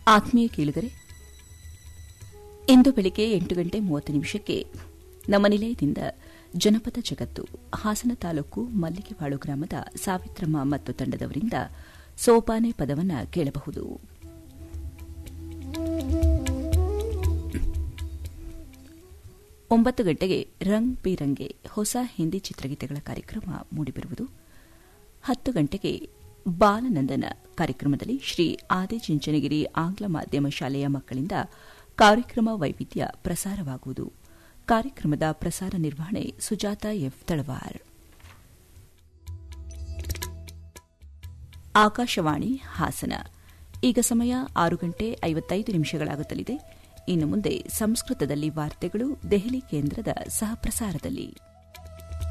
ಆತ್ಮೀಯ ಕೇಳಿದರೆ ಇಂದು ಬೆಳಿಗ್ಗೆ ಎಂಟು ಗಂಟೆ ಮೂವತ್ತು ನಿಮಿಷಕ್ಕೆ ನಮ್ಮ ನಿಲಯದಿಂದ ಜನಪದ ಜಗತ್ತು ಹಾಸನ ತಾಲೂಕು ಮಲ್ಲಿಗೆವಾಳು ಗ್ರಾಮದ ಸಾವಿತ್ರಮ್ಮ ಮತ್ತು ತಂಡದವರಿಂದ ಸೋಪಾನೆ ಪದವನ್ನು ಕೇಳಬಹುದು ಒಂಬತ್ತು ಗಂಟೆಗೆ ರಂಗ್ ಬಿರಂಗೆ ಹೊಸ ಹಿಂದಿ ಚಿತ್ರಗೀತೆಗಳ ಕಾರ್ಯಕ್ರಮ ಮೂಡಿಬರುವುದು ಹತ್ತು ಗಂಟೆಗೆ ಬಾಲನಂದನ ಕಾರ್ಯಕ್ರಮದಲ್ಲಿ ಶ್ರೀ ಆದಿಚುಂಚನಗಿರಿ ಆಂಗ್ಲ ಮಾಧ್ಯಮ ಶಾಲೆಯ ಮಕ್ಕಳಿಂದ ಕಾರ್ಯಕ್ರಮ ವೈವಿಧ್ಯ ಪ್ರಸಾರವಾಗುವುದು ಕಾರ್ಯಕ್ರಮದ ಪ್ರಸಾರ ನಿರ್ವಹಣೆ ಸುಜಾತ ಎಫ್ ತಳವಾರ್ ಆಕಾಶವಾಣಿ ಹಾಸನ ಈಗ ಸಮಯ ಆರು ಗಂಟೆ ಐವತ್ತೈದು ನಿಮಿಷಗಳಾಗುತ್ತಲಿದೆ ಇನ್ನು ಮುಂದೆ ಸಂಸ್ಕೃತದಲ್ಲಿ ವಾರ್ತೆಗಳು ದೆಹಲಿ ಕೇಂದ್ರದ ಸಹ ಪ್ರಸಾರದಲ್ಲಿ